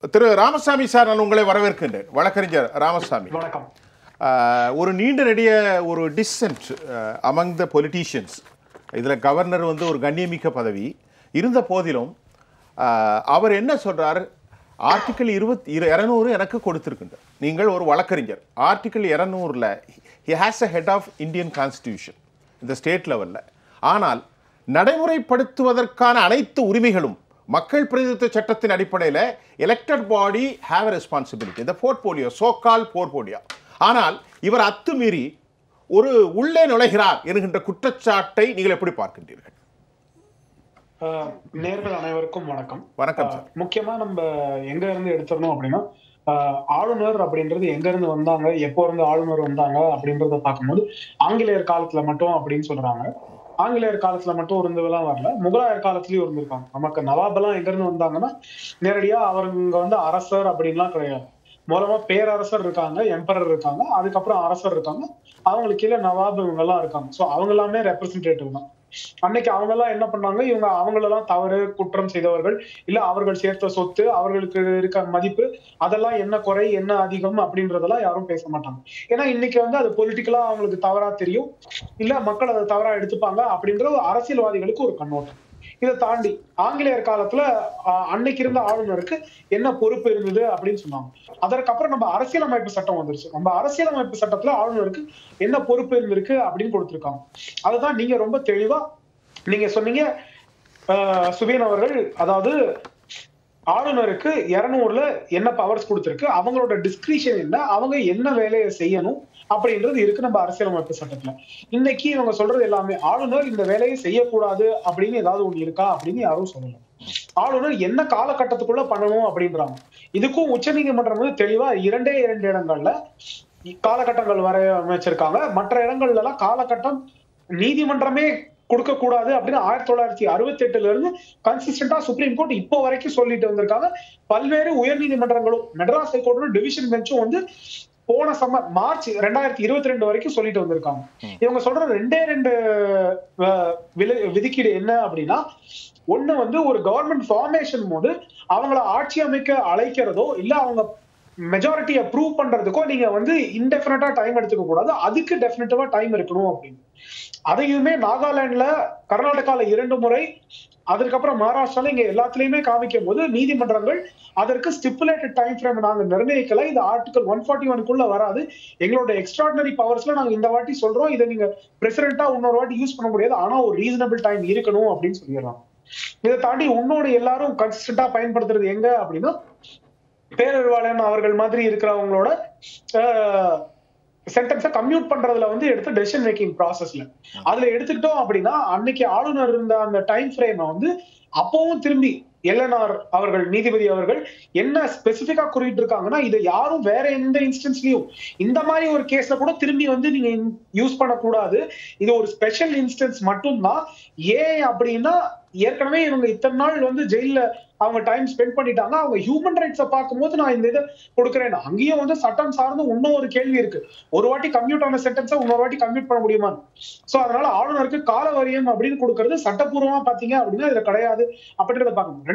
திரு Ramasamy sir நான் உங்களை வரவேற்கின்றேன் வழக்கறிஞர் ராமசாமி வணக்கம் ஆஹ், ஒரு நீண்ட நெடிய ஒரு டிசென்ட் அமங் த பொலிட்டீஷியன்ஸ் இதில் கவர்னர் வந்து ஒரு கண்ணியமிக்க பதவி இருந்த போதிலும் ஆஹ், அவர் என்ன சொல்றார் ஆர்டிக்கிள் இருபத் இரு இரநூறு எனக்கு கொடுத்திருக்கின்றார் நீங்கள் ஒரு வழக்கறிஞர் ஆர்டிக்கிள் இரநூறுல he has a head of Indian constitution இந்த ஸ்டேட் லெவலில் ஆனால் நடைமுறைப்படுத்துவதற்கான அனைத்து உரிமைகளும் மக்கள் பிரதிநிதித்துவ சட்டத்தின் அடிப்படையில் எலெக்டட் பாடி ஹேவ் ரெஸ்பான்சிபிலிட்டி இந்த போர்ட்போலியோ சோகால் போர்ட்போலியோ ஆனால் இவர் அத்துமீறி ஒரு உள்ளே நுழைகிறார் என்கின்ற குற்றச்சாட்டை நீங்கள் எப்படி பார்க்கின்றீர்கள் அஹ், நேர்கள் அனைவருக்கும் வணக்கம் வணக்கம் சார் அஹ், முக்கியமா நம்ம எங்க இருந்து எடுத்துடணும் அப்படின்னா அஹ், ஆளுநர் அப்படின்றது எங்க இருந்து வந்தாங்க எப்போ இருந்து ஆளுநர் வந்தாங்க அப்படின்றத பார்க்கும்போது ஆங்கிலேயர் காலத்துல மட்டும் அப்படின்னு சொல்றாங்க ஆங்கிலேயர் காலத்துல மட்டும் இருந்ததெல்லாம் வரல முகலாயர் காலத்திலயும் இருந்திருக்காங்க நமக்கு நவாபெல்லாம் எங்க இருந்து வந்தாங்கன்னா நேரடியா அவங்க வந்து அரசர் அப்படின்லாம் கிடையாது மூலமா பேரரசர் இருக்காங்க எம்பரர் இருக்காங்க அதுக்கப்புறம் அரசர் இருக்காங்க அவங்களுக்கு கீழே நவாப் இவங்க எல்லாம் இருக்காங்க சோ அவங்க எல்லாமே ரெப்ரசன்டேட்டிவ் தான் அன்னைக்கு அவங்க எல்லாம் என்ன பண்ணாங்க இவங்க அவங்களெல்லாம் தவறு குற்றம் செய்தவர்கள் இல்ல அவர்கள் சேர்த்த சொத்து அவர்களுக்கு இருக்க மதிப்பு அதெல்லாம் என்ன குறை என்ன அதிகம் அப்படின்றதெல்லாம் யாரும் பேச மாட்டாங்க ஏன்னா இன்னைக்கு வந்து அது பொலிட்டிக்கலா அவங்களுக்கு தவறா தெரியும் இல்ல மக்கள் அதை தவறா எடுத்துப்பாங்க அப்படின்ற ஒரு அரசியல்வாதிகளுக்கு ஒரு கண்ணோட்டம் இதை தாண்டி ஆங்கிலேயர் காலத்துல ஆஹ், அன்னைக்கு இருந்த ஆளுநருக்கு என்ன பொறுப்பு இருந்தது அப்படின்னு சொன்னாங்க அதற்கப்புறம் நம்ம அரசியலமைப்பு சட்டம் வந்துருச்சு நம்ம அரசியலமைப்பு சட்டத்துல ஆளுநருக்கு என்ன பொறுப்பு இருந்திருக்கு அப்படின்னு கொடுத்திருக்காங்க அதுதான் நீங்க ரொம்ப தெளிவா நீங்க சொன்னீங்க ஆஹ், சுபீன் அவர்கள் அதாவது ஆளுநருக்கு இருநூறுல என்ன பவர்ஸ் கொடுத்திருக்கு அவங்களோட டிஸ்கிரிஷன் என்ன அவங்க என்ன வேலையை செய்யணும் அப்படின்றது இருக்கு நம்ம அரசியலமைப்பு சட்டத்துல இன்னைக்கு இவங்க சொல்றது எல்லாமே ஆளுநர் இந்த வேலையை செய்யக்கூடாது அப்படின்னு ஏதாவது ஒண்ணு இருக்கா அப்படின்னு யாரும் சொல்லல ஆளுநர் என்ன காலகட்டத்துக்குள்ள பண்ணணும் அப்படின்றாங்க இதுக்கும் உச்சநீதிமன்றம் வந்து தெளிவா இரண்டே இரண்டு இடங்கள்ல காலகட்டங்கள் வரைய அமைச்சிருக்காங்க மற்ற இடங்கள்ல எல்லாம் காலகட்டம் நீதிமன்றமே கொடுக்க கூடாது அப்படின்னு ஆயிரத்தி தொள்ளாயிரத்தி அறுபத்தி எட்டுல இருந்து கன்சிஸ்டன்டா சுப்ரீம் கோர்ட் இப்போ வரைக்கும் சொல்லிட்டு வந்திருக்காங்க பல்வேறு உயர் நீதிமன்றங்களும் மெட்ராஸ் ஹைகோர்ட்டும் டிவிஷன் பெஞ்சும் வந்து போன சம்மர் மார்ச் ரெண்டாயிரத்தி இருபத்தி ரெண்டு வரைக்கும் சொல்லிட்டு வந்திருக்காங்க இவங்க சொல்ற ரெண்டே ரெண்டு அஹ், விலை- விதிக்கீடு என்ன அப்படின்னா ஒண்ணு வந்து ஒரு கவர்மெண்ட் ஃபார்மேஷன் போது அவங்கள ஆட்சி அமைக்க அழைக்கிறதோ இல்ல அவங்க மெஜாரிட்டியை ப்ரூவ் பண்றதுக்கோ நீங்க வந்து இன்டெஃபினட்டா டைம் எடுத்துக்க கூடாது அதுக்கு டெஃபினட்டிவா டைம் இருக்கணும் அப்படின்னு அதையுமே நாகாலாந்துல கர்நாடகால இரண்டு முறை அதுக்கப்புறம் மகாராஷ்டிரால இங்க எல்லாத்துலயுமே காமிக்கும் போது நீதிமன்றங்கள் அதற்கு ஸ்டிப்புலேட்டட் டைம் ஃப்ரேம் நாங்க நிர்ணயிக்கல இது ஆர்டிகல் ஒன் ஃபார்ட்டி ஒன்குள்ள வராது எங்களோட எக்ஸ்ட்ராடினரி பவர்ஸ்ல நாங்க இந்த வாட்டி சொல்றோம் இதை நீங்க பிரசிடென்ட்டா இன்னொரு வாட்டி யூஸ் பண்ண முடியாது ஆனா ஒரு ரீசனபிள் டைம் இருக்கணும் அப்படின்னு சொல்லிடுறாங்க இதை தாண்டி உன்னோட எல்லாரும் கன்சிஸ்டண்டா பயன்படுத்துறது எங்க அப்படின்னா பேரறிவாளன் அவர்கள் மாதிரி இருக்கிறவங்களோட சென்டென்ஸை கம்யூட் பண்றதுல வந்து எடுத்து டெசிஷன் மேக்கிங் ப்ராசஸ்ல அதுல எடுத்துக்கிட்டோம் அப்படின்னா அன்னைக்கு ஆளுநர் இருந்த அந்த டைம் ஃப்ரேமை வந்து அப்பவும் திரும்பி எல்என்ஆர் அவர்கள் நீதிபதி அவர்கள் என்ன ஸ்பெசிபிக்கா குறிப்பிட்டு இருக்காங்கன்னா இதை யாரும் வேற எந்த இன்ஸ்டன்ஸ்லயும் இந்த மாதிரி ஒரு கேஸ்ல கூட திரும்பி வந்து நீங்க யூஸ் பண்ணக்கூடாது இது ஒரு ஸ்பெஷல் இன்ஸ்டன்ஸ் மட்டும்தான் ஏன் அப்படின்னா ஏற்கனவே இவங்க இத்தனை நாள் வந்து ஜெயில அவங்க டைம் ஸ்பெண்ட் பண்ணிட்டாங்க அவங்க ஹியூமன் ரைட்ஸை பார்க்கும்போது நான் இந்த இதை கொடுக்குறேன் அங்கேயும் வந்து சட்டம் சார்ந்து இன்னும் ஒரு கேள்வி இருக்கு ஒரு வாட்டி கம்யூட் ஆன சென்டென்ஸை இன்னொரு வாட்டி கம்யூட் பண்ண முடியுமா சோ அதனால ஆளுநருக்கு கால வரியம் அப்படின்னு கொடுக்கறது சட்டப்பூர்வமா பாத்தீங்க அப்படின்னா இதுல கிடையாது அப்படின்றத பார்க்கணும்